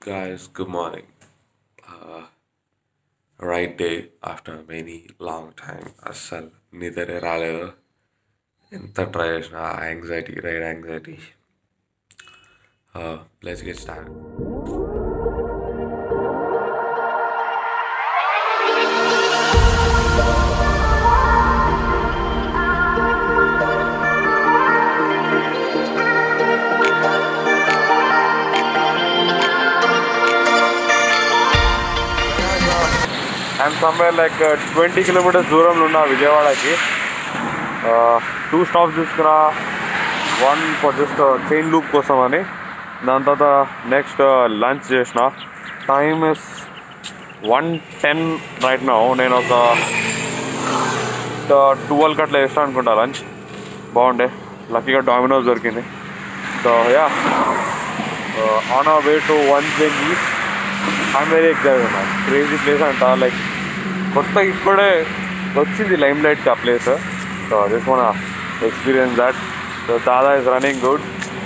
guys, good morning. Uh, right day after many long time. అస్సలు నిద్రే రాలేదు ఎంత ట్రై చేసినా anxiety ride anxiety let's get start and somewhere like twenty kilometres దూరంలో ఉన్న విజయవాడకి టూ స్టాప్స్ తీసుకున్నా one for just chain lube కోసం అని దాని తర్వాత నెక్స్ట్ లంచ్ చేసిన time is one ten right no నేను ఒక ట్వెల్వ్ అట్లా చేసిన అనుకుంటా లంచ్ బాగుండే లక్కీగా డామినోస్ దొరికింది so ya on our way to Vanjangi I'm very excited man crazy place అంట లైక్ కొత్తగా ఇప్పుడే వచ్చింది లైమ్ లైట్కి ఆ place so this one experience that so Dada is running good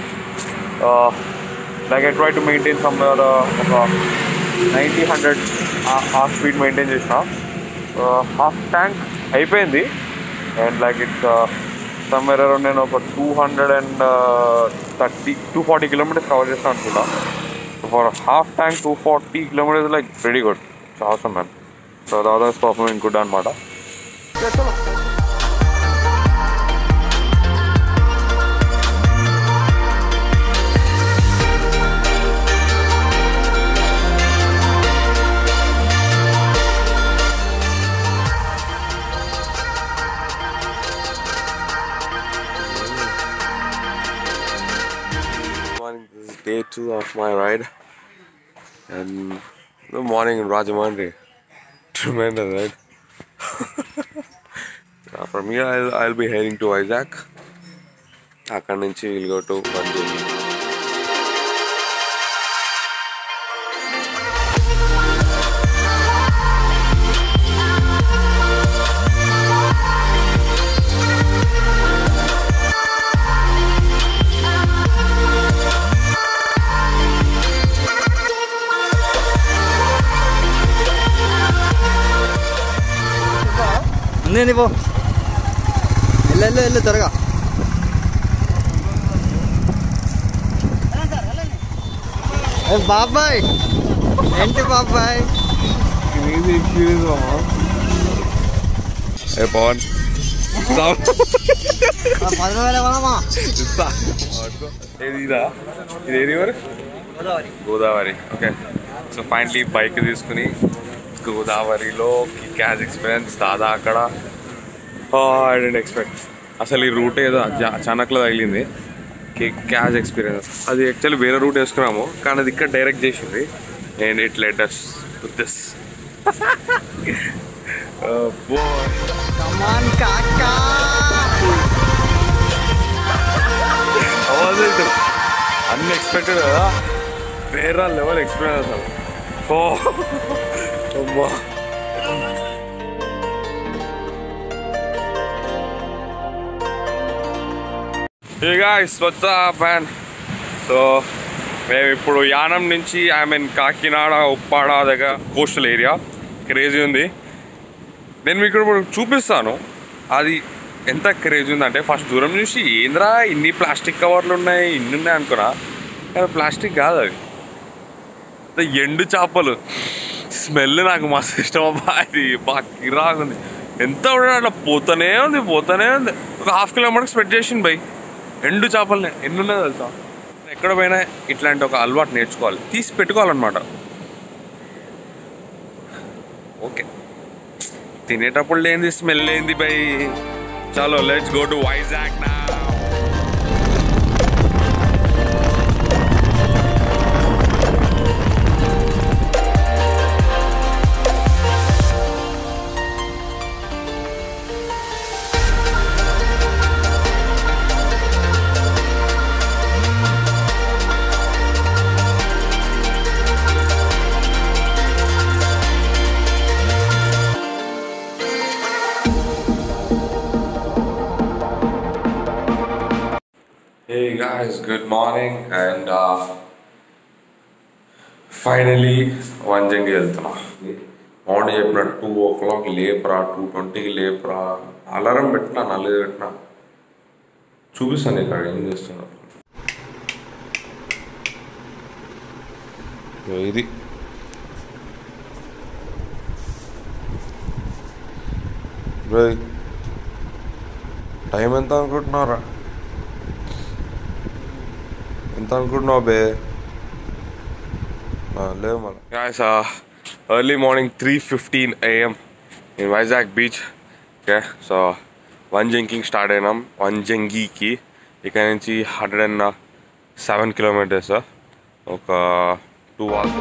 like I try to maintain some ఒక ninety hundred ఆ speed maintain చేసిన హాఫ్ ట్యాంక్ అయిపోయింది and like it's somewhere around నేను ఒక two hundred and thirty two forty kilometres cover చేస్తాను అనుకుంటా for half tank two forty kilometres like very good అవసరం man so Dada is performing good అనమాట morning. This is day two of my ride, and good morning in Rajamandri. Tremendous, right? yeah, from here, I'll, I'll be heading to Isaac. అక్కడ నుంచి will go to మంజూరి ఉంది పో వెళ్ళు వెళ్ళు వెళ్ళు త్వరగా ఏ బాబాయ్ ఏంటి బాబాయ్ ఏ పవన్ పది వేల ఇవ్వమా ఏది ఇదా ఇది ఏది ఎవరు Godavari okay so finally bike తీసుకుని గోదావరిలో క్యాజ్ ఎక్స్పీరియన్స్ దాదా అక్కడ ఐ డెంట్ ఎక్స్పెక్ట్ అసలు ఈ రూట్ ఏదో అజ- అచానక్లో తగిలింది క్యాజ్ ఎక్స్పీరియన్స్ అది యాక్చువల్లీ వేరే రూట్ వేసుకున్నాము కానీ అది ఇక్కడ డైరెక్ట్ చేసింది and it let us this come on unexpected కదా వేరే లెవెల్ ఎక్స్పీరియన్స్ అసలు ఓ అమ్మా Hey guys, what's up man? So మేము ఇప్పుడు యానం నుంచి ఐ మీన్ కాకినాడ ఉప్పాడ దగ్గర కోస్టల్ ఏరియా క్రేజీ ఉంది నేను మీకు ఇప్పుడు చూపిస్తాను అది ఎంత క్రేజీ ఉందంటే ఫస్ట్ దూరం చూసి ఏంద్రా ఇన్ని ప్లాస్టిక్ కవర్లు ఉన్నాయి ఇన్ని ఉన్నాయి అనుకున్నా కానీ ప్లాస్టిక్ కాదు అది అంత ఎండు చేపలు స్మెల్ నాకు మస్తు ఇష్టం అబ్బా అది బాగా కిరాకుంది ఎంత కూడా అట్లా పోతూనే ఉంది పోతూనే ఉంది ఒక హాఫ్ కిలోమీటర్ స్పెడ్ చేసింది బై ఎండు చేపలనే ఎన్ని ఉన్నాయి తెలుసా ఎక్కడ పోయినా ఇట్లాంటి ఒక అలవాటు నేర్చుకోవాలి తీసి పెట్టుకోవాలన్నమాట ఓకే తినేటప్పుడు లేనిది స్మెల్ లేనిది బై చలో లెట్స్ గో టు వైజాగ్ నా Hey guys, good morning and uh, finally Vanjangi వెళ్తున్నా మార్నింగ్ చెప్పిన టూ ఓ క్లాక్ లేపరా టూ ట్వంటీకి లేపరా అలారం పెట్టినా నల్లు పెట్టినా చూపిస్తాను ఇక్కడ ఏం చేస్తున్నా ఇది రేయ్, టైం ఎంత అనుకుంటున్నారా ఎంత అనుకుంటున్నావు బే ఆ, లేవు మళ్ళీ guys early morning three fifteen AM in Vizag beach okay so Vanjangi start అయినాం వన్ జంగీకి ఇక్కడ నుంచి హండ్రెడ్ అండ్ సెవెన్ కిలోమీటర్స్ ఒక టూ అవర్స్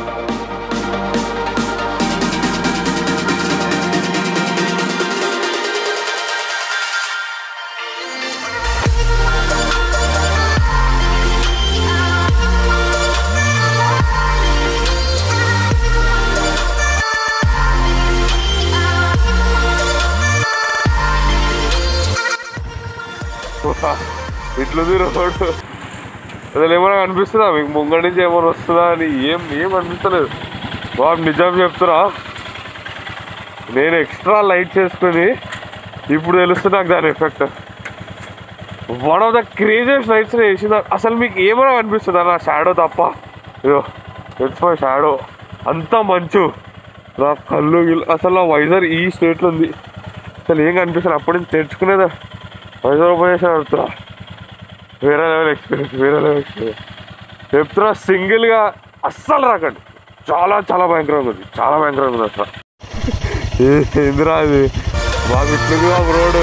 ఇట్లుంది రోడ్డు అసలు ఏమైనా అనిపిస్తుందా మీకు ముంగడి నుంచి ఏమైనా వస్తుందా అని ఏం ఏం అనిపిస్తలేదు బాబు నిజం చెప్తున్నా నేను ఎక్స్ట్రా లైట్ చేసుకుని ఇప్పుడు తెలుస్తుంది నాకు దాని effect one of the craziest lights వేసింది అసలు మీకు ఏమైనా అనిపిస్తుందా నా షాడో తప్ప ఇదో ఇట్స్ మై షాడో అంత మంచు నా కళ్ళు గిల్లు అసలు నా వైజర్ ఈ స్టేట్లో ఉంది అసలు ఏం కనిపిస్తుంది అప్పటి నుంచి తెచ్చుకునేదా వైజాగ్ ఉపదేశం చెప్తున్నా వేరే లెవెల్ ఎక్స్పీరియన్స్ వేరే లెవెల్ ఎక్స్పీరియన్స్ చెప్తున్నా సింగిల్గా అస్సలు రాకండి చాలా చాలా భయంకరంగా ఉంది చాలా భయంకరంగా ఉంది అసలు ఏ- ఏందిరా అది బాగా ఇట్లుగా రోడ్డు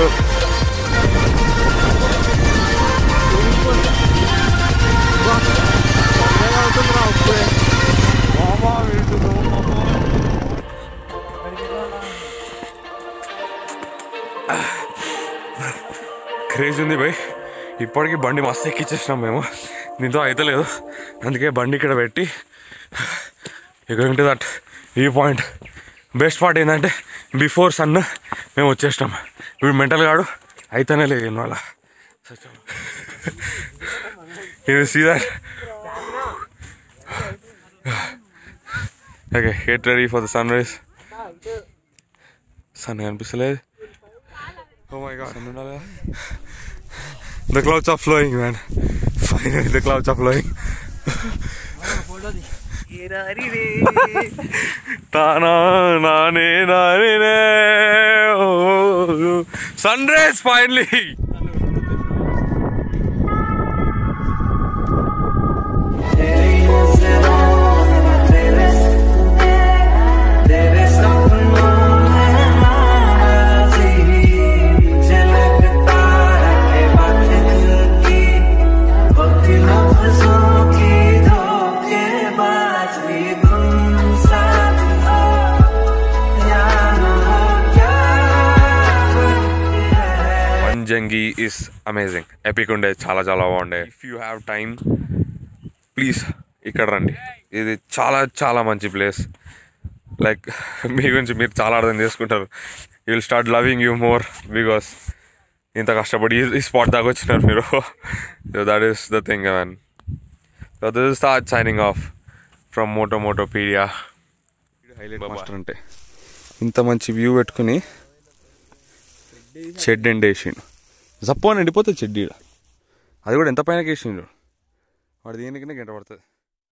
అవుతుందిరా అప్పుడే క్రేజ్ ఉంది భయ్ ఇప్పటికీ బండి మస్తు ఎక్కిచ్చేసినాం మేము దీంతో అయితే లేదు అందుకే బండి ఇక్కడ పెట్టి ఇక్కడ దట్ ఈ పాయింట్ బెస్ట్ పార్ట్ ఏంటంటే బిఫోర్ సన్ మేము వచ్చేసినాం ఇప్పుడు మెంటల్ గాడు అయితేనే లేదు ఇన్వాళ్ళ ఇది see that okay get ready for the sunrise sun కనిపిస్తలేదు ఓ మై గాడ్ సన్ ఉండాలి The clouds are flowing, man. Finally, the clouds are flowing. తానా నానే నానే నే. Oh, Sunrise finally. तेरे सपनों में नाराज़ी झलकता है बात दिल की होती लफ्जों की धोखेबाजी तुम साथ हो या न हो क्या फर्क है పంజంగి ఇస్ అమేజింగ్ ఎపిక్ ఉండే చాలా చాలా బాగుండే if you have time please ఇక్కడ రండి ఇది చాలా చాలా మంచి ప్లేస్ లైక్ మీ గురించి మీరు చాలా అర్థం చేసుకుంటారు you will start loving you more because ఇంత కష్టపడి ఈ- ఈ స్పాట్ దాకా వచ్చినారు మీరు so that is the thing man so this is start signing off from moto Motopedia highlight master అంటే ఇంత మంచి వ్యూ పెట్టుకుని షెడ్ ఎండ్ వేసిండు జప్పు అని ఎండిపోతుంది చెడ్డీ అది కూడా ఎంత పైన వేసిండు వాడు దేనికనే గంట పడుతుంది